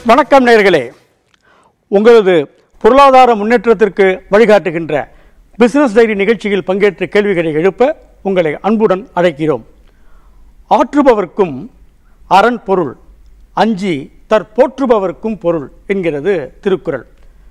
வணக்கம் நேயர்களே உங்களது பொருளாதார முன்னேற்றத்திற்கு வழிகாட்டுகின்ற பிசினஸ் டைரி நிகழ்ச்சியில் பங்கேற்று கேள்விகளை எழுப்ப உங்களை அன்புடன் அழைக்கிறோம் ஆற்றுபவர்க்கும் அரண் பொருள் அஞ்சி தற்போற்றுபவர்க்கும் பொருள் என்கிறது திருக்குறள்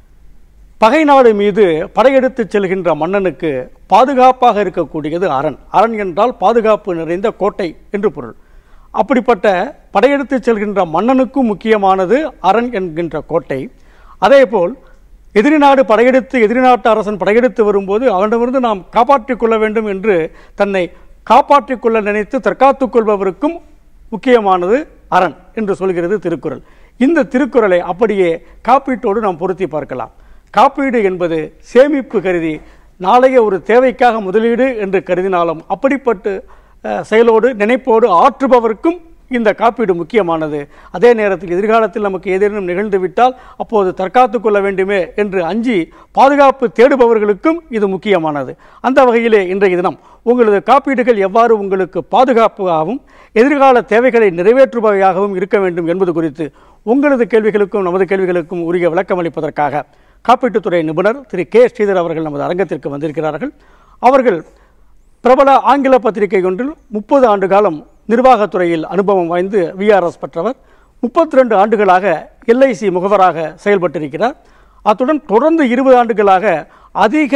பகை நாடு மீது படையெடுத்துச் செல்கின்ற மன்னனுக்கு பாதுகாப்பாக இருக்கக்கூடியது அரண் அரண் என்றால் பாதுகாப்பு நிறைந்த கோட்டை என்று பொருள் அப்படிப்பட்ட படையெடுத்துச் செல்கின்ற மன்னனுக்கும் முக்கியமானது அரண் என்கின்ற கோட்டை அதேபோல் எதிரி நாடு படையெடுத்து எதிரி நாட்டு அரசன் படையெடுத்து வரும்போது அவனிடமிருந்து நாம் காப்பாற்றிக் கொள்ள வேண்டும் என்று தன்னை காப்பாற்றிக் கொள்ள நினைத்து தற்காத்துக் கொள்பவருக்கும் முக்கியமானது அரண் என்று சொல்கிறது திருக்குறள் இந்த திருக்குறளை அப்படியே காப்பீட்டோடு நாம் பொருத்தி பார்க்கலாம் காப்பீடு என்பது சேமிப்பு கருதி நாளைய ஒரு தேவைக்காக முதலீடு என்று கருதினாலும் அப்படிப்பட்ட அஹ், செயலோடு நினைப்போடு ஆற்றுபவருக்கும் இந்த காப்பீடு முக்கியமானது அதே நேரத்தில் எதிர்காலத்தில் நமக்கு ஏதேனும் நிகழ்ந்து விட்டால் அப்போது தற்காத்துக் கொள்ள வேண்டுமே என்று அஞ்சி பாதுகாப்பு தேடுபவர்களுக்கும் இது முக்கியமானது அந்த வகையிலே இன்றைய தினம் உங்களது காப்பீடுகள் எவ்வாறு உங்களுக்கு பாதுகாப்பாகவும் எதிர்கால தேவைகளை நிறைவேற்றுபவையாகவும் இருக்க வேண்டும் என்பது குறித்து உங்களது கேள்விகளுக்கும் நமது கேள்விகளுக்கும் உரிய விளக்கம் அளிப்பதற்காக காப்பீட்டுத்துறை நிபுணர் திரு கே ஸ்ரீதர் அவர்கள் நமது அரங்கத்திற்கு வந்திருக்கிறார்கள் அவர்கள் பிரபல ஆங்கில பத்திரிகை ஒன்றில் முப்பது ஆண்டு காலம் நிர்வாகத்துறையில் அனுபவம் வாய்ந்து விஆர்எஸ் பெற்றவர் முப்பத்தி ரெண்டு ஆண்டுகளாக எல்ஐசி முகவராக செயல்பட்டிருக்கிறார் அத்துடன் தொடர்ந்து இருபது ஆண்டுகளாக அதிக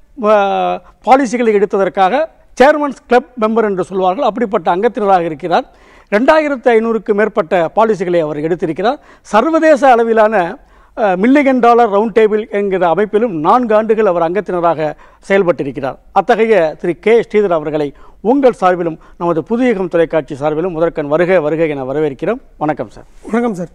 அஹ், பாலிசிகளை எடுத்ததற்காக சேர்மன்ஸ் கிளப் மெம்பர் என்று சொல்வார்கள் அப்படிப்பட்ட அங்கத்தினராக இருக்கிறார் ரெண்டாயிரத்து ஐநூறுக்கு மேற்பட்ட பாலிசிகளை அவர் எடுத்திருக்கிறார் சர்வதேச அளவிலான மில்லியன் டாலர் ரவுண்ட் டேபிள் என்கிற அமைப்பிலும் நான்கு ஆண்டுகள் அவர் அங்கத்தினராக செயல்பட்டிருக்கிறார் அத்தகைய திரு கே ஸ்ரீதர் அவர்களை உங்கள் சார்பிலும் நமது புதியகம் தொலைக்காட்சி சார்பிலும் முதற்கண் வருக வருக என வரவேற்கிறோம் வணக்கம் சார் வணக்கம் சார்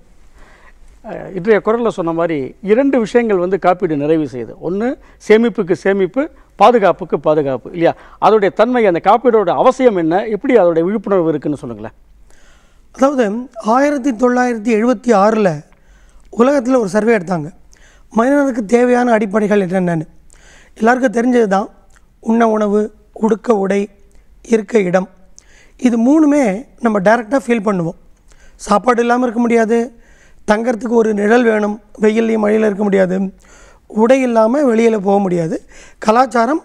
அஹ், இன்றைய குரலில் சொன்ன மாதிரி இரண்டு விஷயங்கள் வந்து காப்பீடு நிறைவு செய்யுது ஒன்று சேமிப்புக்கு சேமிப்பு பாதுகாப்புக்கு பாதுகாப்பு இல்லையா அதோடைய தன்மை அந்த காப்பீடோட அவசியம் என்ன எப்படி அதோடைய விழிப்புணர்வு இருக்குன்னு சொல்லுங்களேன் அதாவது ஆயிரத்தி தொள்ளாயிரத்தி எழுபத்தி ஆறில் உலகத்தில் ஒரு சர்வே எடுத்தாங்க மனிதனுக்கு தேவையான அடிப்படைகள் என்னென்னு எல்லாருக்கும் தெரிஞ்சது தான் உண்ண உணவு உடுக்க உடை இருக்க இடம் இது மூணுமே நம்ம டைரெக்டாக ஃபீல் பண்ணுவோம் சாப்பாடு இல்லாமல் இருக்க முடியாது தங்கறதுக்கு ஒரு நிழல் வேணும் வெயில்லையும் மழையில் இருக்க முடியாது உடை இல்லாமல் வெளியில் போக முடியாது கலாச்சாரம்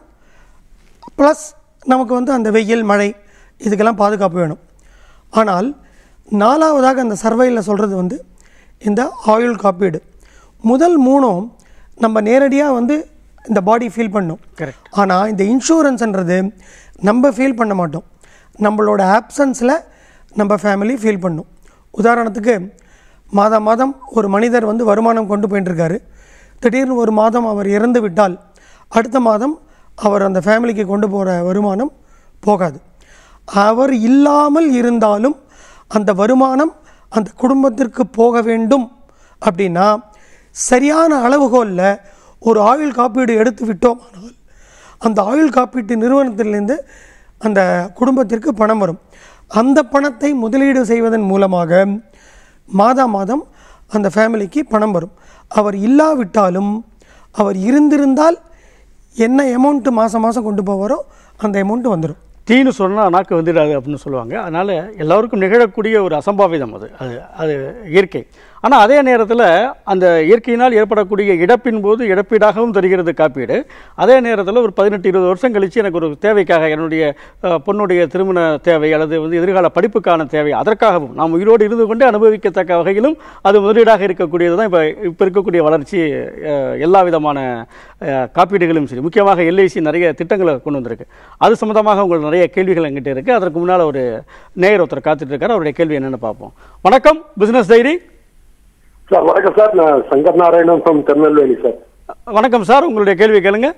ப்ளஸ் நமக்கு வந்து அந்த வெயில் மழை இதுக்கெல்லாம் பாதுகாப்பு வேணும் ஆனால் நாலாவதாக அந்த சர்வையில் சொல்கிறது வந்து இந்த ஆயுள் காப்பீடு முதல் மூணும் நம்ம நேரடியாக வந்து இந்த பாடி ஃபீல் பண்ணும் Correct. ஆனால் இந்த இன்சூரன்ஸ்ன்றது நம்ம ஃபீல் பண்ண மாட்டோம் நம்மளோட ஆப்சன்ஸில் நம்ம ஃபேமிலி ஃபீல் பண்ணும் உதாரணத்துக்கு மாதம் மாதம் ஒரு மனிதர் வந்து வருமானம் கொண்டு போயிட்டு இருக்காரு திடீர்னு ஒரு மாதம் அவர் இறந்து விட்டால் அடுத்த மாதம் அவர் அந்த ஃபேமிலிக்கு கொண்டு போகிற வருமானம் போகாது அவர் இல்லாமல் இருந்தாலும் அந்த வருமானம் அந்த குடும்பத்திற்கு போக வேண்டும் அப்படின்னா சரியான அளவுகோலில் ஒரு ஆயுள் காப்பீடு எடுத்து விட்டோமானால் அந்த ஆயுள் காப்பீட்டு நிறுவனத்திலிருந்து அந்த குடும்பத்திற்கு பணம் வரும் அந்த பணத்தை முதலீடு செய்வதன் மூலமாக மாதா மாதம் அந்த ஃபேமிலிக்கு பணம் வரும் அவர் இல்லாவிட்டாலும் அவர் இருந்திருந்தால் என்ன அமௌண்ட்டு மாதம் மாதம் கொண்டு போவாரோ அந்த அமௌண்ட்டு வந்துடும் தீனு சொன்னால் நாக்கு வந்துடாது அப்படின்னு சொல்லுவாங்க அதனால் எல்லாருக்கும் நிகழக்கூடிய ஒரு அசம்பாவிதம் அது அது அது இயற்கை ஆனால் அதே நேரத்தில் அந்த இயற்கையினால் ஏற்படக்கூடிய இழப்பின் போது இழப்பீடாகவும் தருகிறது காப்பீடு அதே நேரத்தில் ஒரு பதினெட்டு இருபது வருஷம் கழித்து எனக்கு ஒரு தேவைக்காக என்னுடைய அஹ், பொண்ணுடைய திருமண தேவை அல்லது வந்து எதிர்கால படிப்புக்கான தேவை அதற்காகவும் நாம் உயிரோடு இருந்து கொண்டே அனுபவிக்கத்தக்க வகையிலும் அது முதலீடாக இருக்கக்கூடியது தான் இப்போ இப்போ இருக்கக்கூடிய வளர்ச்சி அஹ், எல்லா விதமான அஹ், காப்பீடுகளும் சரி முக்கியமாக எல்ஐசி நிறைய திட்டங்களை கொண்டு வந்திருக்கு அது சம்மந்தமாக உங்களுக்கு நிறைய கேள்விகள் எங்கிட்ட இருக்குது அதற்கு முன்னால் ஒரு நேயர் ஒருத்தர் காத்துட்டு இருக்காரு அவருடைய கேள்வி என்னென்னு பார்ப்போம் வணக்கம் பிசினஸ் டைரி சார் வணக்கம் சார் நான் சங்கர் நாராயணன் ஃப்ரம் திருநெல்வேலி சார் வணக்கம் சார் உங்களுடைய கேள்வி கேளுங்க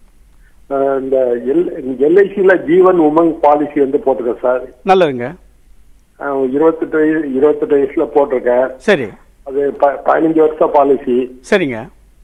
அஹ் இந்த எல் எல்ஐசியில் ஜீவன் உமங் பாலிசி வந்து போட்டிருக்கேன் சார் நல்லதுங்க அஹ் இருபத்தெட்டு வயசு இருபத்தெட்டு வயசுல போட்டிருக்கேன் சரி அது ப- பதினஞ்சு வருஷம் பாலிசி சரிங்க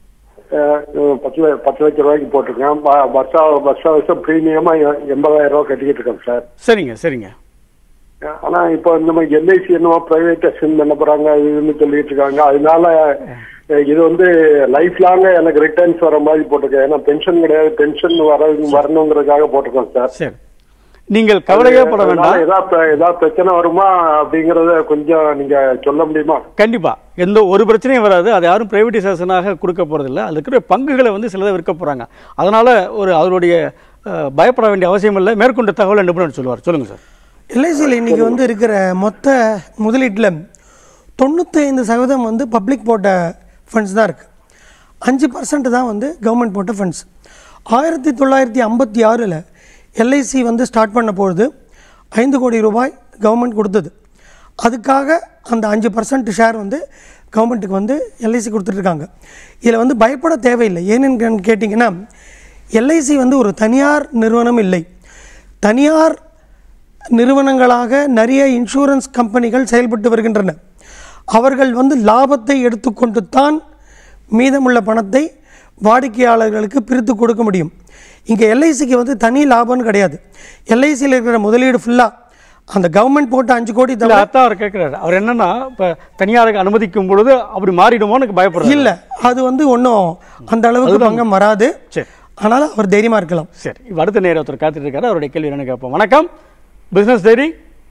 அஹ் பத்து ல- பத்து லட்சம் ரூபாய்க்கு போட்டிருக்கேன் ப- வருஷா வருஷ வருஷம் ப்ரீமியமா எ- எண்பதாயிரம் ரூபாய் கட்டிக்கிட்டு இருக்கேன் சார் சரிங்க சரிங்க அஹ் ஆனா இப்போ நம்ம எல்ஐசி என்னமோ பிரைவேடைசேஷன் பண்ண போறாங்க இதுன்னு சொல்லிட்டு இருக்காங்க அதனால அஹ் இது வந்து லைஃப் லாங்க எனக்கு ரிட்டர்ன்ஸ் வர மாதிரி போட்டிருக்கேன் ஏன்னா பென்ஷன் கிடையாது பென்ஷன் வர வரணுங்கிறதுக்காக போட்டிருக்கேன் சார் சரி நீங்கள் கவலையே பட வேண்டாம் அதனால ஏதாவது ஏதாவது பிரச்சனை வருமா அப்படிங்கறத கொஞ்சம் நீங்க சொல்ல முடியுமா கண்டிப்பா எந்த ஒரு பிரச்சனையும் வராது அது யாரும் பிரைவேடைசேஷனாக கொடுக்க போறதில்ல அதுல இருக்கிற பங்குகளை வந்து சிலதை விற்க போறாங்க அதனால ஒரு அவருடைய அஹ், பயப்பட வேண்டிய அவசியம் இல்லை மேற்கொண்ட தகவல் நிபுணர் சொல்லுவார் சொல்லுங்க சார் எல்ஐசியில் இன்றைக்கி வந்து இருக்கிற மொத்த முதலீட்டில் தொண்ணூத்தைந்து சதவீதம் வந்து பப்ளிக் போட்ட ஃபண்ட்ஸ் தான் இருக்குது அஞ்சு பர்சன்ட் தான் வந்து கவர்மெண்ட் போட்ட ஃபண்ட்ஸ் ஆயிரத்தி தொள்ளாயிரத்தி ஐம்பத்தி ஆறில் எல்ஐசி வந்து ஸ்டார்ட் பண்ண பொழுது ஐந்து கோடி ரூபாய் கவர்மெண்ட் கொடுத்தது அதுக்காக அந்த அஞ்சு பர்சன்ட் ஷேர் வந்து கவர்மெண்ட்டுக்கு வந்து எல்ஐசி கொடுத்துட்ருக்காங்க இதில் வந்து பயப்பட தேவையில்லை ஏன்னு கேட்டிங்கன்னா எல்ஐசி வந்து ஒரு தனியார் நிறுவனம் இல்லை தனியார் நிறுவனங்களாக நிறைய இன்சூரன்ஸ் கம்பெனிகள் செயல்பட்டு வருகின்றன அவர்கள் வந்து லாபத்தை எடுத்துக்கொண்டு தான் மீதமுள்ள பணத்தை வாடிக்கையாளர்களுக்கு பிரித்து கொடுக்க முடியும் இங்கே எல்ஐசிக்கு வந்து தனி லாபம்னு கிடையாது எல்ஐசியில் இருக்கிற முதலீடு ஃபுல்லாக அந்த கவர்மெண்ட் போட்ட அஞ்சு கோடி இல்ல தவிர அதான் அவர் கேட்கிறாரு அவர் என்னன்னா இப்ப தனியாருக்கு அனுமதிக்கும் பொழுது அப்படி மாறிடுமோன்னு பயப்படுறாரு இல்லை அது வந்து ஒன்றும் அந்த அளவுக்கு பங்கம் வராது சரி ஆனால் அவர் தைரியமாக இருக்கலாம் சரி இப்ப அடுத்த நேரம் ஒருத்தர் காத்துட்டு இருக்காரு அவருடைய கேள்வி என்னன்னு கேட்போம் வணக்கம் பிசினஸ் டைரி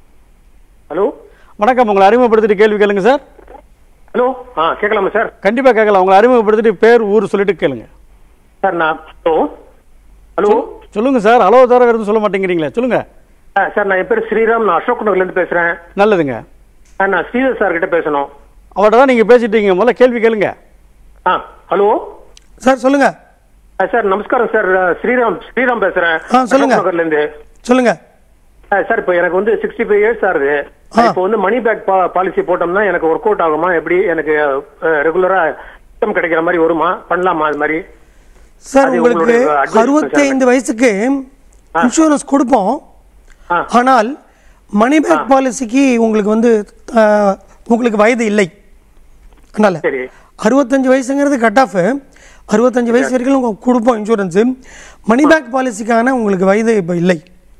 ஹலோ வணக்கம் உங்களை அறிமுகப்படுத்திட்டு கேள்வி கேளுங்க சார் ஹலோ ஆ கேட்கலாமா சார் கண்டிப்பா கேட்கலாம் உங்களை அறிமுகப்படுத்திட்டு பேர் ஊர் சொல்லிட்டு கேளுங்க சார் நான் ஹலோ ஹலோ சொல்லுங்க சார் ஹலோ தவிர வேறு எதுவும் சொல்ல மாட்டேங்கிறீங்களே சொல்லுங்க ஆ, சார் நான் என் பேர் ஸ்ரீராம் நான் அசோக் நகர்லேருந்து பேசுகிறேன் நல்லதுங்க நான் ஸ்ரீதர் சார் கிட்ட பேசணும் அவர்கிட்ட தான் நீங்க பேசிட்டீங்க முதல்ல கேள்வி கேளுங்க ஆ ஹலோ சார் சொல்லுங்கள் ஆ, சார் நமஸ்காரம் சார் ஸ்ரீராம் ஸ்ரீராம் பேசுகிறேன் ஆ, சொல்லுங்க. நகர்லேருந்து சொல்லுங்கள் சார் இப்போ எனக்கு வந்து சிக்ஸ்டி ஃபைவ் இயர்ஸ் ஆகுது ஆ. இப்போ வந்து மணி பேக் பாலிசி போட்டோம்னா எனக்கு ஒர்க் அவுட் ஆகுமா எப்படி எனக்கு ரெகுலரா இன்கம் கிடைக்கிற மாதிரி வருமா பண்ணலாமா அது மாதிரி சார் அது உங்களுக்கு உங்களுடைய advice சார். அறுபத்தைந்து வயசுக்கு இன்சூரன்ஸ் கொடுப்போம் ஆ. ஆனால் மணி பேக் பாலிசிக்கு உங்களுக்கு வந்து ஆஹ், உங்களுக்கு வயது இல்லை அதனால சரி. அறுபத்தஞ்சு வயசுங்கிறது கட் ஆஃப் அறுபத்தஞ்சு வயசு வரைக்கும் உங்களுக்கு கொடுப்போம் இன்சூரன்ஸு மணி பேக் பாலிசிக்கான உங்களுக்கு வயது இப்போ இல்லை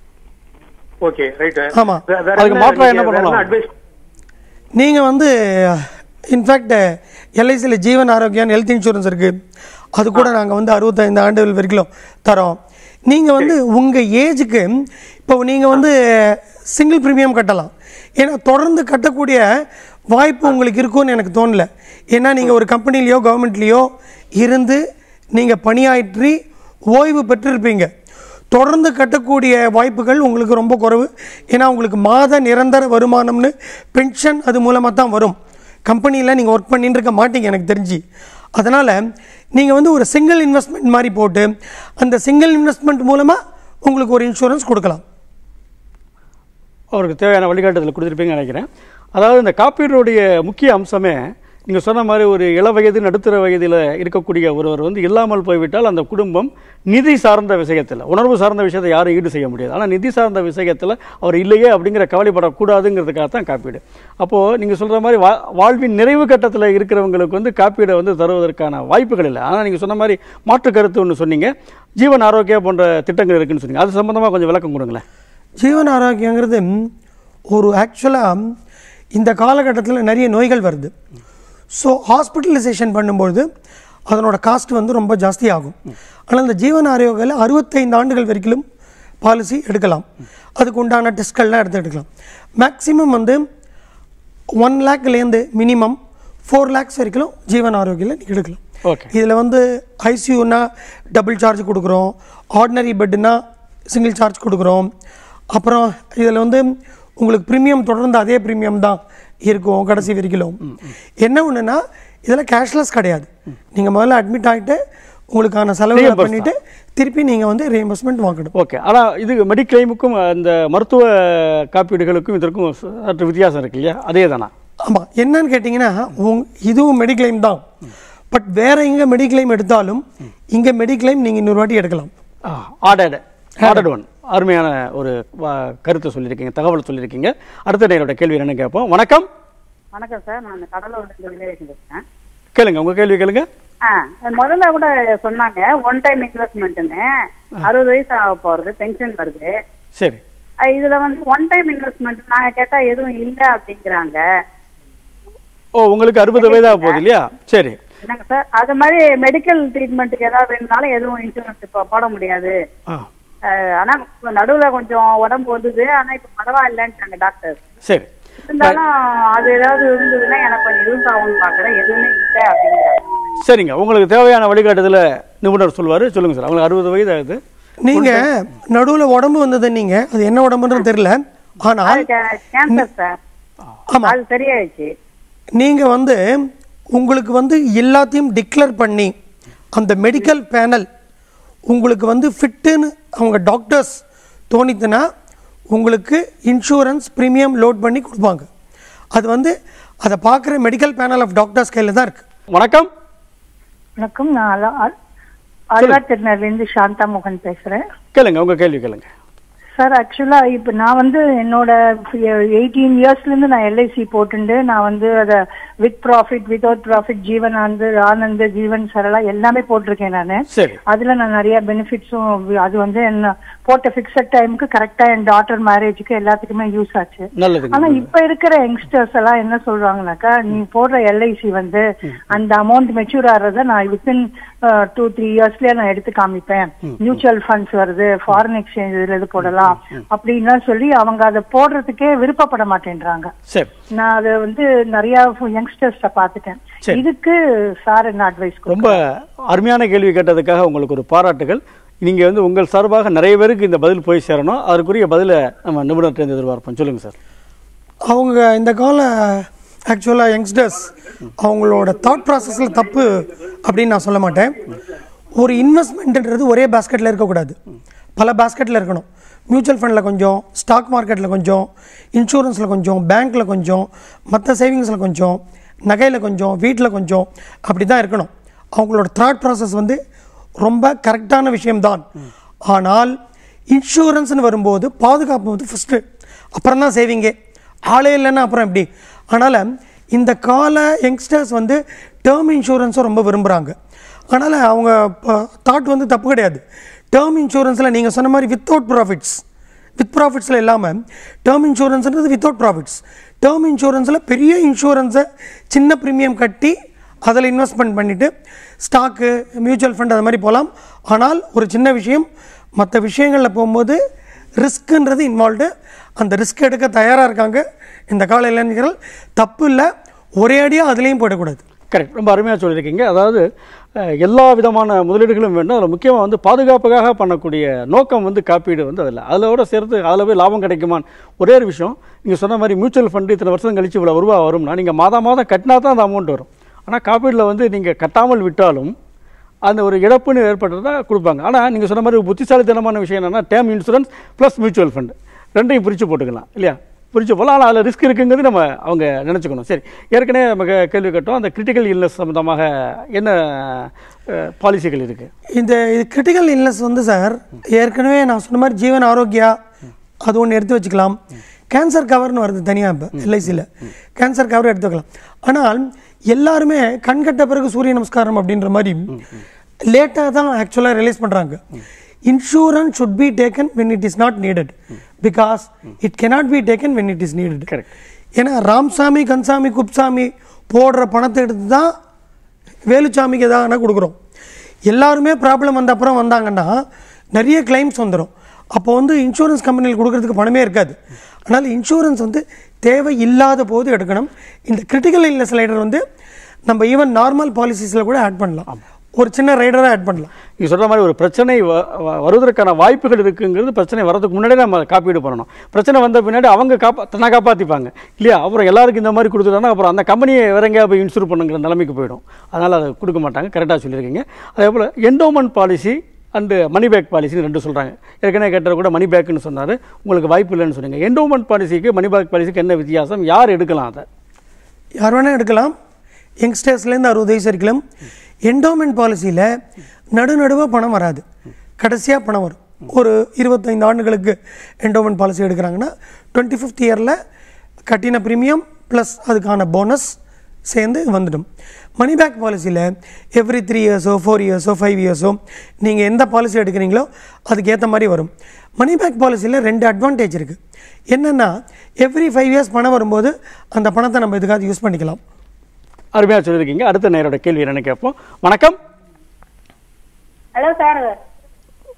ஓகே ரைட் ஆமா. அதுக்கு மாற்றா என்ன பண்ணலாம்? அட்வைஸ் நீங்கள் வந்து இன்ஃபேக்ட் எல்ஐசியில் ஜீவன் ஆரோக்கியம் ஹெல்த் இன்சூரன்ஸ் இருக்குது அது கூட நாங்கள் வந்து அறுபத்தைந்து ஆண்டுகள் வரைக்கும் தரோம் நீங்கள் வந்து உங்கள் ஏஜுக்கு இப்போ நீங்கள் வந்து சிங்கிள் ப்ரீமியம் கட்டலாம் ஏன்னா தொடர்ந்து கட்டக்கூடிய வாய்ப்பு உங்களுக்கு இருக்கும்னு எனக்கு தோணல ஏன்னா நீங்கள் ஒரு கம்பெனிலேயோ கவர்மெண்ட்லேயோ இருந்து நீங்கள் பணியாற்றி ஓய்வு பெற்றிருப்பீங்க தொடர்ந்து கட்டக்கூடிய வாய்ப்புகள் உங்களுக்கு ரொம்ப குறைவு ஏன்னா உங்களுக்கு மாத நிரந்தர வருமானம்னு பென்ஷன் அது மூலமாக தான் வரும் கம்பெனியில் நீங்கள் ஒர்க் பண்ணிட்டு இருக்க மாட்டீங்க எனக்கு தெரிஞ்சு அதனால் நீங்கள் வந்து ஒரு சிங்கிள் இன்வெஸ்ட்மெண்ட் மாதிரி போட்டு அந்த சிங்கிள் இன்வெஸ்ட்மெண்ட் மூலமாக உங்களுக்கு ஒரு இன்சூரன்ஸ் கொடுக்கலாம் அவருக்கு தேவையான வழிகாட்டுதல் கொடுத்துருப்பீங்கன்னு நினைக்கிறேன் அதாவது இந்த காப்பீடுடைய முக்கிய அம்சமே நீங்கள் சொன்ன மாதிரி ஒரு இள வயது நடுத்தர வயதில் இருக்கக்கூடிய ஒருவர் வந்து இல்லாமல் போய்விட்டால் அந்த குடும்பம் நிதி சார்ந்த விஷயத்தில் உணர்வு சார்ந்த விஷயத்தை யாரும் ஈடு செய்ய முடியாது ஆனால் நிதி சார்ந்த விஷயத்தில் அவர் இல்லையே அப்படிங்கிற கவலைப்படக்கூடாதுங்கிறதுக்காக தான் காப்பீடு அப்போது நீங்கள் சொல்கிற மாதிரி வா வாழ்வின் நிறைவு கட்டத்தில் இருக்கிறவங்களுக்கு வந்து காப்பீடை வந்து தருவதற்கான வாய்ப்புகள் இல்லை ஆனால் நீங்கள் சொன்ன மாதிரி மாற்று கருத்து ஒன்று சொன்னீங்க ஜீவன் ஆரோக்கியா போன்ற திட்டங்கள் இருக்குன்னு சொன்னீங்க அது சம்பந்தமாக கொஞ்சம் விளக்கம் கொடுங்களேன் ஜீவன் ஆரோக்கியங்கிறது ஒரு ஆக்சுவலாக இந்த காலகட்டத்தில் நிறைய நோய்கள் வருது ஸோ ஹாஸ்பிட்டலைசேஷன் பண்ணும்பொழுது அதனோட காஸ்ட் வந்து ரொம்ப ஜாஸ்தி ஆகும் ஆனால் இந்த ஜீவன் ஆரோக்கியில் அறுபத்தைந்து ஆண்டுகள் வரைக்கும் பாலிசி எடுக்கலாம் அதுக்கு உண்டான டெஸ்ட்கள்லாம் எடுத்து எடுக்கலாம் மேக்ஸிமம் வந்து ஒன் லேக்லேருந்து மினிமம் ஃபோர் லேக்ஸ் வரைக்கும் ஜீவன் ஆரோக்கியில் நீங்கள் எடுக்கலாம் ஓகே இதில் வந்து ஐசியூனா டபுள் சார்ஜ் கொடுக்குறோம் ஆர்டினரி பெட்டுனா சிங்கிள் சார்ஜ் கொடுக்குறோம் அப்புறம் இதில் வந்து உங்களுக்கு ப்ரீமியம் தொடர்ந்து அதே ப்ரீமியம் தான் இருக்கும் கடைசி வரைக்கும் என்ன ஒன்றுனா இதில் கேஷ்லெஸ் கிடையாது நீங்கள் முதல்ல அட்மிட் ஆகிட்டு உங்களுக்கான செலவுகளை Reimburse பண்ணிவிட்டு திருப்பி நீங்கள் வந்து ரீஎம்பர்ஸ்மெண்ட் வாங்கணும் ஓகே ஆனால் இது மெடிக்ளைமுக்கும் அந்த மருத்துவ காப்பீடுகளுக்கும் இதற்கும் சற்று வித்தியாசம் இருக்கு இல்லையா அதே தானா ஆமாம் என்னன்னு கேட்டிங்கன்னா உங் இதுவும் மெடிக்ளைம் தான் பட் வேற எங்கே மெடிக்ளைம் எடுத்தாலும் இங்கே மெடிக்ளைம் நீங்கள் இன்னொரு வாட்டி எடுக்கலாம் ஆர்டர்டு ஆர்டர்டு ஒன் அருமையான ஒரு வ- கருத்தை சொல்லியிருக்கீங்க தகவல் சொல்லியிருக்கீங்க அடுத்த நேரோட கேள்வி என்னன்னு கேட்போம் வணக்கம் வணக்கம் சார் நான் கடலூர்லேருந்து விஜயலட்சுமி பேசுறேன் கேளுங்க உங்க கேள்வி கேளுங்க ஆ முதல்ல கூட சொன்னாங்க ஒன் டைம் இன்வெஸ்ட்மெண்ட்னு அறுபது வயசு ஆக போறது பென்ஷன் வருது சரி அஹ் இதுல வந்து ஒன் டைம் இன்வெஸ்ட்மெண்ட் நாங்க கேட்டா எதுவும் இல்ல அப்படிங்கிறாங்க ஓ உங்களுக்கு அறுபது வயதாக போகுது இல்லையா சரி என்னங்க சார் அது மாதிரி மெடிக்கல் ட்ரீட்மெண்ட்டுக்கு ஏதாவது வேணும்னாலும் எதுவும் இன்சூரன்ஸ் இப்போ போட முடியாது ஆ அஹ், ஆனா நடுவுல கொஞ்சம் உடம்பு வந்தது ஆனா இப்ப பரவாயில்லன்ட்டாங்க டாக்டர் சரி இருந்தாலும் அது ஏதாவது இருந்ததுன்னா எனக்கு கொஞ்சம் யூஸ் ஆகும்னு பாக்குறேன் எதுவுமே இல்லை அப்படிங்கிறாங்க சரிங்க உங்களுக்கு தேவையான வழிகாட்டுதல நிபுணர் சொல்வாரு சொல்லுங்க சார் அவங்களுக்கு அறுபது வயது ஆகுது நீங்க நடுவுல உடம்பு வந்தது நீங்க அது என்ன உடம்புன்றது தெரியல ஆனால் கேன்சர் சார் ஆமா அது சரியாயிடுச்சு நீங்க வந்து உங்களுக்கு வந்து எல்லாத்தையும் டிக்ளேர் பண்ணி அந்த மெடிக்கல் பேனல் உங்களுக்கு வந்து ஃபிட்டுன்னு அவங்க டாக்டர்ஸ் தோணித்துனா உங்களுக்கு இன்சூரன்ஸ் ப்ரீமியம் லோட் பண்ணி கொடுப்பாங்க அது வந்து அதை பார்க்குற மெடிக்கல் பேனல் ஆஃப் டாக்டர்ஸ் கையில் தான் இருக்குது வணக்கம் வணக்கம் நான் அல- அ- அல்வா திருநெல்வேலிருந்து சாந்தா மோகன் பேசுறேன் கேளுங்க உங்க கேள்வி கேளுங்க சார் ஆக்சுவலா இப்ப நான் வந்து என்னோட எயிட்டீன் இயர்ஸ்ல இருந்து நான் எல்ஐசி போட்டுண்டு நான் வந்து அத with profit without profit Jeevan Anand Anand Jeevan Sarala எல்லாமே போட்டிருக்கேன் நானு சரி அதுல நான் நிறைய பெனிஃபிட்ஸும் அது வந்து என்ன போட்ட ஃபிக்ஸட் டைமுக்கு கரெக்டா என் டாட்டர் மேரேஜுக்கு எல்லாத்துக்குமே யூஸ் ஆச்சு நல்லதுங்க ஆனா இப்ப இருக்கிற யங்ஸ்டர்ஸ் எல்லாம் என்ன சொல்றாங்கன்னாக்கா நீ போடுற எல்ஐசி வந்து அந்த அமௌண்ட் மெச்சூர் ஆறத நான் வித்தின் டூ த்ரீ இயர்ஸ்லயே நான் எடுத்து காமிப்பேன் மியூச்சுவல் ஃபண்ட்ஸ் வருது ஃபாரின் எக்ஸ்சேஞ்ச் இதுல இது போடலாம் அப்படின்லாம் சொல்லி அவங்க அதை போடுறதுக்கே விருப்பப்பட மாட்டேன்றாங்க சரி நான் அதை வந்து நிறைய யங்ஸ்டர்ஸ்ட பாத்துட்டேன் சரி. இதுக்கு சார் என்ன அட்வைஸ் ரொம்ப அருமையான கேள்வி கேட்டதுக்காக உங்களுக்கு ஒரு பாராட்டுகள் நீங்க வந்து உங்கள் சார்பாக நிறைய பேருக்கு இந்த பதில் போய் சேரணும் அதற்குரிய பதிலை நம்ம நிபுணர்கிட்ட எதிர்பார்ப்போம் சொல்லுங்க சார் அவங்க இந்த கால ஆக்சுவலாக யங்ஸ்டர்ஸ் அவங்களோட தாட் ப்ராசஸில் தப்பு அப்படின்னு நான் சொல்ல மாட்டேன் ஒரு இன்வெஸ்ட்மெண்ட்ன்றது ஒரே பாஸ்கெட்டில் இருக்கக்கூடாது பல பாஸ்கெட்டில் இருக்கணும் மியூச்சுவல் ஃபண்டில் கொஞ்சம் ஸ்டாக் மார்க்கெட்டில் கொஞ்சம் இன்சூரன்ஸில் கொஞ்சம் பேங்க்கில் கொஞ்சம் மற்ற சேவிங்ஸில் கொஞ்சம் நகையில் கொஞ்சம் வீட்டில் கொஞ்சம் அப்படி தான் இருக்கணும் அவங்களோட தாட் ப்ராசஸ் வந்து ரொம்ப கரெக்டான விஷயம்தான் ஆனால் இன்சூரன்ஸ்னு வரும்போது பாதுகாப்பு வந்து ஃபஸ்ட்டு அப்புறம் தான் சேவிங்கே ஆளே இல்லைன்னா அப்புறம் எப்படி அதனால் இந்த கால யங்ஸ்டர்ஸ் வந்து டேர்ம் இன்சூரன்ஸும் ரொம்ப விரும்புகிறாங்க அதனால் அவங்க தாட் வந்து தப்பு கிடையாது டேர்ம் இன்சூரன்ஸில் நீங்கள் சொன்ன மாதிரி வித்தவுட் ப்ராஃபிட்ஸ் வித் ப்ராஃபிட்ஸில் இல்லாமல் டேர்ம் இன்சூரன்ஸ்ன்றது வித்தவுட் ப்ராஃபிட்ஸ் டேர்ம் இன்சூரன்ஸில் பெரிய இன்சூரன்ஸை சின்ன ப்ரீமியம் கட்டி அதில் இன்வெஸ்ட்மெண்ட் பண்ணிவிட்டு ஸ்டாக்கு மியூச்சுவல் ஃபண்ட் அது மாதிரி போகலாம் ஆனால் ஒரு சின்ன விஷயம் மற்ற விஷயங்களில் போகும்போது ரிஸ்க்குன்றது இன்வால்வ்டு அந்த ரிஸ்க் எடுக்க தயாராக இருக்காங்க இந்த கால இளைஞர்கள் தப்பு இல்லை ஒரே அடியாக அதுலேயும் போயிடக்கூடாது கரெக்ட் ரொம்ப அருமையாக சொல்லியிருக்கீங்க அதாவது அஹ், எல்லா விதமான முதலீடுகளும் வேண்டும் அதில் முக்கியமாக வந்து பாதுகாப்புக்காக பண்ணக்கூடிய நோக்கம் வந்து காப்பீடு வந்து அதில் அதோட சேர்த்து அதில் போய் லாபம் கிடைக்குமான்னு ஒரே ஒரு விஷயம் நீங்கள் சொன்ன மாதிரி மியூச்சுவல் ஃபண்டு இத்தனை வருஷம் கழிச்சு இவ்வளோ ரூபா வரும்னா நீங்கள் மாதம் மாதம் கட்டினா தான் அந்த அமௌண்ட் வரும் ஆனால் காப்பீடில் வந்து நீங்கள் கட்டாமல் விட்டாலும் அந்த ஒரு இழப்புன்னு ஏற்பட்டதா கொடுப்பாங்க ஆனால் நீங்கள் சொன்ன மாதிரி ஒரு புத்திசாலித்தனமான விஷயம் என்னன்னா term insurance plus mutual fund ரெண்டையும் பிரித்து போட்டுக்கலாம் இல்லையா பிரித்து போகலாம் ஆனால் அதில் ரிஸ்க் இருக்குங்கிறது நம்ம அவங்க நினச்சிக்கணும் சரி ஏற்கனவே நமக்கு கேள்வி கேட்டோம் அந்த கிரிட்டிக்கல் இல்னஸ் சம்மந்தமாக என்ன பாலிசிகள் இருக்குது இந்த இது கிரிட்டிக்கல் இல்னஸ் வந்து சார் ஏற்கனவே நான் சொன்ன மாதிரி ஜீவன் ஆரோக்கியா அது ஒன்று எடுத்து வச்சுக்கலாம் கேன்சர் கவர்னு வருது தனியாக இப்போ எல்ஐசியில் கேன்சர் கவர் எடுத்து வைக்கலாம் ஆனால் எல்லாருமே கண்கட்ட பிறகு சூரிய நமஸ்காரம் அப்படின்ற மாதிரி லேட்டாக தான் ஆக்சுவலாக ரிலீஸ் பண்ணுறாங்க insurance should be taken when it is not needed because it cannot be taken when it is needed Correct. ஏன்னா ராம்சாமி கன்சாமி குப்சாமி போடுற பணத்தை எடுத்து தான் வேலுச்சாமிக்கு எதாவது கொடுக்குறோம் எல்லாருமே ப்ராப்ளம் வந்த அப்புறம் வந்தாங்கன்னா நிறைய கிளைம்ஸ் வந்துடும் அப்போ வந்து இன்சூரன்ஸ் கம்பெனியில் கொடுக்கறதுக்கு பணமே இருக்காது அதனால் இன்சூரன்ஸ் வந்து தேவை இல்லாத போது எடுக்கணும் இந்த கிரிட்டிக்கல் இல்னஸ் ரைடர் வந்து நம்ம ஈவன் நார்மல் பாலிசிஸில் கூட ஆட் பண்ணலாம் ஒரு சின்ன ரைடராக ஆட் பண்ணலாம் நீங்கள் சொல்கிற மாதிரி ஒரு பிரச்சனை வ- வ- வருவதற்கான வாய்ப்புகள் இருக்குங்கிறது பிரச்சனை வரதுக்கு முன்னாடியே நம்ம காப்பீடு பண்ணணும் பிரச்சனை வந்த பின்னாடி அவங்க காப்பா தன்னை காப்பாற்றிப்பாங்க இல்லையா அப்புறம் எல்லாருக்கும் இந்த மாதிரி கொடுத்துட்டாங்கன்னா அப்புறம் அந்த கம்பெனியை வேற எங்கேயா போய் இன்சூர் பண்ணுங்கிற நிலைமைக்கு போயிடும் அதனால் அதை கொடுக்க மாட்டாங்க கரெக்டாக சொல்லியிருக்கீங்க அதே போல் endowment policy and money back பாலிசின்னு ரெண்டு சொல்கிறாங்க ஏற்கனவே கேட்டது கூட மணி பேக்குன்னு சொன்னார் உங்களுக்கு வாய்ப்பு இல்லைன்னு சொன்னீங்க என்டோமெண்ட் பாலிசிக்கு மணி பேக் பாலிசிக்கு என்ன வித்தியாசம் யார் எடுக்கலாம் அதை யார் வேணால் எடுக்கலாம் யங்ஸ்டர்ஸ்லேருந்து அறுபது வயசு வரைக்கும் என்டோமெண்ட் பாலிசியில் நடுநடுவாக பணம் வராது கடைசியாக பணம் வரும் ஒரு இருபத்தைந்து ஆண்டுகளுக்கு என்டோமெண்ட் பாலிசி எடுக்கிறாங்கன்னா டுவெண்ட்டி ஃபிஃப்த் இயரில் கட்டின ப்ரீமியம் ப்ளஸ் அதுக்கான போனஸ் சேர்ந்து வந்துடும் மணி பேக் பாலிசியில் எவ்ரி த்ரீ இயர்ஸோ ஃபோர் இயர்ஸோ ஃபைவ் இயர்ஸோ நீங்கள் எந்த பாலிசி எடுக்கிறீங்களோ அதுக்கு ஏற்ற மாதிரி வரும் மணி பேக் பாலிசியில் ரெண்டு அட்வான்டேஜ் இருக்குது என்னென்னா எவ்ரி ஃபைவ் இயர்ஸ் பணம் வரும்போது அந்த பணத்தை நம்ம இதுக்காக யூஸ் பண்ணிக்கலாம் அருமையாக சொல்லியிருக்கீங்க அடுத்த நேரோட கேள்வி என்னன்னு கேட்போம் வணக்கம் ஹலோ சார்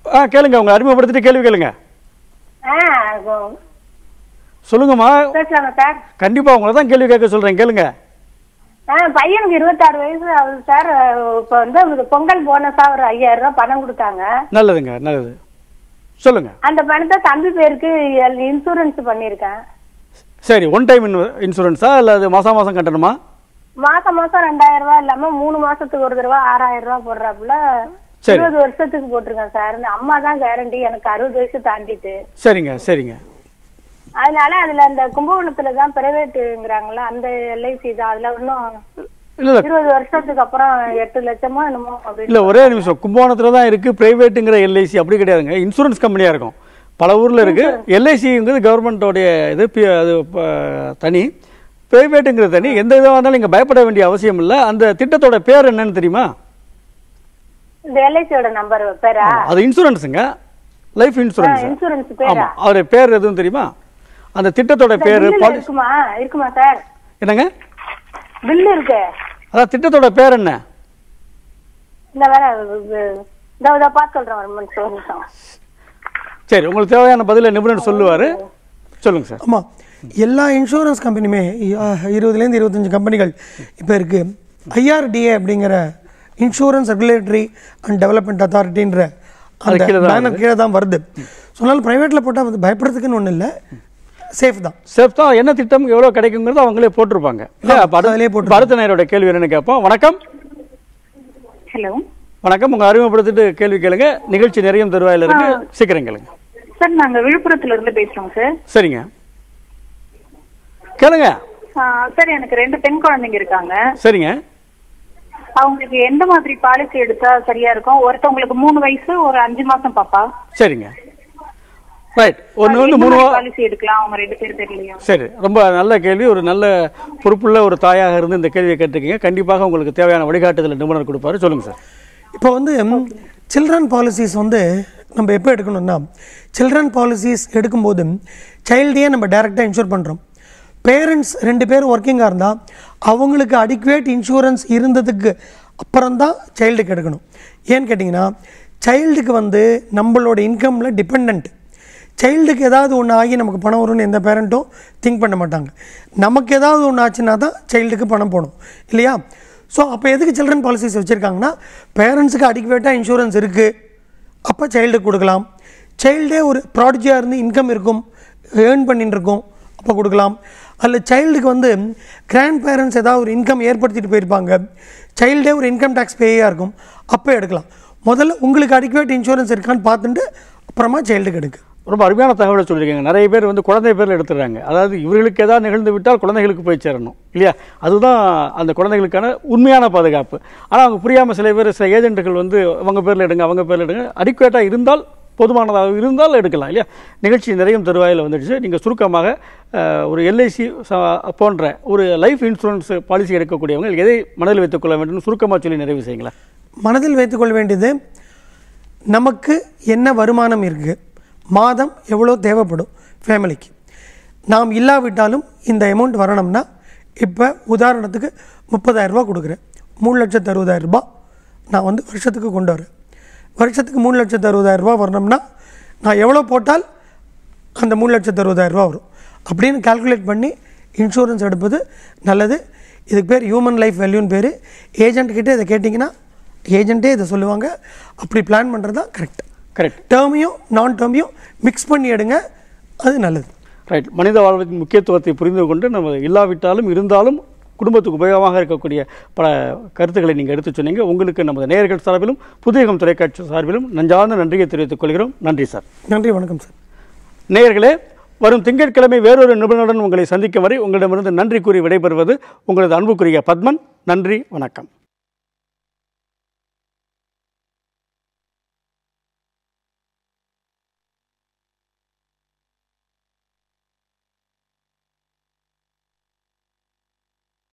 ஆ கேளுங்க உங்க அறிமுகப்படுத்திட்டு கேள்வி கேளுங்க ஆ சொல்லுங்கம்மா பேசலாமா சார் கண்டிப்பா உங்களை தான் கேள்வி கேட்க சொல்றேன் கேளுங்க ஆ பையனுக்கு இருபத்தாறு வயசு ஆகுது சார் இப்போ வந்து அவருக்கு பொங்கல் போனஸா ஒரு ஐயாயிரம் ரூபாய் பணம் கொடுத்தாங்க நல்லதுங்க நல்லது சொல்லுங்க அந்த பணத்தை தம்பி பேருக்கு இன்சூரன்ஸ் பண்ணியிருக்கேன் சரி ஒன் டைம் இன்சூரன்ஸா இல்லை அது மாசம் மாசம் கட்டணுமா மாசம் மாசம் ரெண்டாயிரம் ரூபாய் இல்லாம மூணு மாசத்துக்கு ஒரு தடவை ஆறாயிரம் ரூபாய் போடுறாப்புல சரி. இருபது வருஷத்துக்கு போட்டிருக்கேன் சார் இந்த அம்மா தான் கேரண்டி எனக்கு அறுபது வயசு தாண்டிட்டு சரிங்க சரிங்க அதனால அதுல அந்த கும்பகோணத்துல தான் பிரைவேட்டுங்கிறாங்களா அந்த எல்ஐசி தான் அதுல இன்னும் இல்லை இல்லை இருபது வருஷத்துக்கு அப்புறம் எட்டு லட்சமோ என்னமோ அப்படின்னு இல்லை ஒரே நிமிஷம் கும்பகோணத்தில் தான் இருக்குது ப்ரைவேட்டுங்கிற எல்ஐசி அப்படி கிடையாதுங்க இன்சூரன்ஸ் கம்பெனியாக இருக்கும் பல ஊரில் இருக்குது எல்ஐசிங்கிறது கவர்மெண்ட்டோடைய இது பி- அது ப- தனி ப்ரைவேட்டுங்கிறது தனி எந்த இதாக இருந்தாலும் நீங்கள் பயப்பட வேண்டிய அவசியம் இல்லை அந்த திட்டத்தோட பேர் என்னன்னு தெரியுமா இந்த எல்ஐசியோட நம்பர் பேரா அது இன்சூரன்ஸுங்க லைஃப் இன்சூரன்ஸ் இன்சூரன்ஸ் பேரா ஆமாம் அவருடைய பேர் எதுவும் தெரியுமா அந்த திட்டத்தோட பேர் பில்லு பாலிசி இருக்குமா இருக்குமா சார் என்னங்க பில்லு இருக்கு அதான் திட்டத்தோட பேர் என்ன இந்த வேற இந்த இதை பார்த்து சொல்றேன் ஒரு நிமிஷம் ஒரு நிமிஷம் சரி உங்களுக்கு தேவையான பதிலை நிபுணர் சொல்லுவார் சொல்லுங்கள் சார் ஆமாம் எல்லா இன்சூரன்ஸ் கம்பெனியுமே இருபதுலேருந்து இருபத்தஞ்சு கம்பெனிகள் இப்போ இருக்குது ஐஆர்டிஏ அப்படிங்கிற இன்சூரன்ஸ் ரெகுலேட்டரி அண்ட் டெவலப்மெண்ட் அத்தாரிட்டின்ற அந்த கீழே தான் பேனர் கீழே தான் வருது சொன்னாலும் ப்ரைவேட்டில் போட்டால் வந்து பயப்படுறதுக்குன்னு ஒன்றும் இல்லை சேஃப் தான் சேஃப் தான் என்ன திட்டம் எவ்வளோ கிடைக்குங்கிறது அவங்களே போட்டிருப்பாங்க இல்லையா அப்ப அடுத்த- அதிலே இப்ப அடுத்த நேரோட கேள்வி என்னன்னு கேட்போம் வணக்கம் ஹலோ வணக்கம் உங்க அறிமுகப்படுத்திட்டு கேள்வி கேளுங்க நிகழ்ச்சி நிறைய தருவாயில இருக்கு சீக்கிரம் கேளுங்க சார் நாங்க விழுப்புரத்துல இருந்து பேசுறோம் சார் சரிங்க கேளுங்க சார் எனக்கு ரெண்டு பெண் குழந்தைங்க இருக்காங்க சரிங்க அவங்களுக்கு எந்த மாதிரி பாலிசி எடுத்தா சரியா இருக்கும் ஒருத்தவங்களுக்கு மூணு வயசு ஒரு அஞ்சு மாசம் பாப்பா சரிங்க ரைட் ஒன்று வந்து மூணு வா- பாலிசி எடுக்கலாம் அவங்க ரெண்டு பேர் தெரியலையா சரி ரொம்ப நல்ல கேள்வி ஒரு நல்ல பொறுப்புள்ள ஒரு தாயாக இருந்து இந்த கேள்வியை கேட்டிருக்கீங்க கண்டிப்பாக உங்களுக்கு தேவையான வழிகாட்டுதல் நிபுணர் கொடுப்பாரு சொல்லுங்க சார் இப்போ வந்து சில்ட்ரன் பாலிசிஸ் வந்து நம்ம எப்போ எடுக்கணும்னா சில்ட்ரன் பாலிசிஸ் எடுக்கும்போது சைல்டையே நம்ம டைரெக்டாக இன்சூர் பண்ணுறோம் பேரண்ட்ஸ் ரெண்டு பேரும் ஒர்க்கிங்காக இருந்தால் அவங்களுக்கு அடிக்குவேட் இன்சூரன்ஸ் இருந்ததுக்கு அப்புறம் தான் சைல்டுக்கு எடுக்கணும் ஏன்னு கேட்டிங்கன்னா சைல்டுக்கு வந்து நம்மளோட இன்கமில் டிபெண்ட் சைல்டுக்கு ஏதாவது ஒன்று ஆகி நமக்கு பணம் வரும்னு எந்த பேரண்ட்டும் திங்க் பண்ண மாட்டாங்க நமக்கு ஏதாவது ஒன்று ஆச்சுன்னா தான் சைல்டுக்கு பணம் போகணும் இல்லையா ஸோ அப்போ எதுக்கு சில்ட்ரன் பாலிசிஸ் வச்சுருக்காங்கன்னா பேரண்ட்ஸுக்கு அடிக்குவேட்டாக இன்சூரன்ஸ் இருக்குது அப்போ சைல்டுக்கு கொடுக்கலாம் சைல்டே ஒரு ப்ராடஜியாக இருந்து இன்கம் இருக்கும் ஏர்ன் பண்ணிட்டு இருக்கும் அப்போ கொடுக்கலாம் அதில் சைல்டுக்கு வந்து கிராண்ட் பேரண்ட்ஸ் ஏதாவது ஒரு இன்கம் ஏற்படுத்திட்டு போயிருப்பாங்க சைல்டே ஒரு இன்கம் டேக்ஸ் பேயாக இருக்கும் அப்போ எடுக்கலாம் முதல்ல உங்களுக்கு அடிக்குவேட் இன்சூரன்ஸ் இருக்கான்னு பார்த்துட்டு அப்புறமா சைல்டுக்கு எடுக்கு ரொம்ப அருமையான தகவலை சொல்லியிருக்கீங்க நிறைய பேர் வந்து குழந்தை பேரில் எடுத்துடுறாங்க அதாவது இவர்களுக்கு ஏதாவது நிகழ்ந்து விட்டால் குழந்தைகளுக்கு போய் சேரணும் இல்லையா அதுதான் அந்த குழந்தைகளுக்கான உண்மையான பாதுகாப்பு ஆனால் அவங்க புரியாமல் சில பேர் சில ஏஜென்ட்டுகள் வந்து அவங்க பேரில் எடுங்க அவங்க பேரில் எடுங்க அடிக்குவேட்டாக இருந்தால் போதுமானதாக இருந்தால் எடுக்கலாம் இல்லையா நிகழ்ச்சி நிறைய தருவாயில் வந்துடுச்சு நீங்கள் சுருக்கமாக அஹ், ஒரு எல்ஐசி போன்ற ஒரு லைஃப் இன்சூரன்ஸ் பாலிசி எடுக்கக்கூடியவங்க எதை மனதில் வைத்துக்கொள்ள வேண்டும் சுருக்கமாக சொல்லி நிறைவு செய்யுங்களேன் மனதில் வைத்துக்கொள்ள வேண்டியது நமக்கு என்ன வருமானம் இருக்குது மாதம் எவ்வளோ தேவைப்படும் ஃபேமிலிக்கு நாம் இல்லாவிட்டாலும் இந்த அமௌண்ட் வரணும்னா இப்போ உதாரணத்துக்கு முப்பதாயிரரூபா கொடுக்குறேன் மூணு லட்சத்து அறுபதாயிரரூபா நான் வந்து வருஷத்துக்கு கொண்டு வரேன் வருஷத்துக்கு மூணு லட்சத்து அறுபதாயிரரூபா வரணும்னா நான் எவ்வளோ போட்டால் அந்த மூணு லட்சத்து அறுபதாயிரரூபா வரும் அப்படின்னு கால்குலேட் பண்ணி இன்சூரன்ஸ் எடுப்பது நல்லது இதுக்கு பேர் ஹியூமன் லைஃப் வேல்யூன்னு பேர் ஏஜென்ட்கிட்ட இதை கேட்டிங்கன்னா ஏஜென்ட்டே இதை சொல்லுவாங்க அப்படி பிளான் பண்ணுறது தான் கரெக்ட் கரெக்ட் டேர்மையும் நான் டேர்மையும் மிக்ஸ் பண்ணி எடுங்க அது நல்லது ரைட் மனித வாழ்வின் முக்கியத்துவத்தை புரிந்து கொண்டு நம்ம இல்லாவிட்டாலும் இருந்தாலும் குடும்பத்துக்கு உபயோகமாக இருக்கக்கூடிய பல கருத்துக்களை நீங்கள் எடுத்து சொன்னீங்க உங்களுக்கு நமது நேயர்கள் சார்பிலும் புதியகம் தொலைக்காட்சி சார்பிலும் நஞ்சார்ந்த நன்றியை தெரிவித்துக் கொள்கிறோம் நன்றி சார் நன்றி வணக்கம் சார் நேயர்களே வரும் திங்கட்கிழமை வேறொரு நிபுணருடன் உங்களை சந்திக்கும் வரை உங்களிடமிருந்து நன்றி கூறி விடைபெறுவது உங்களது அன்புக்குரிய பத்மன் நன்றி வணக்கம்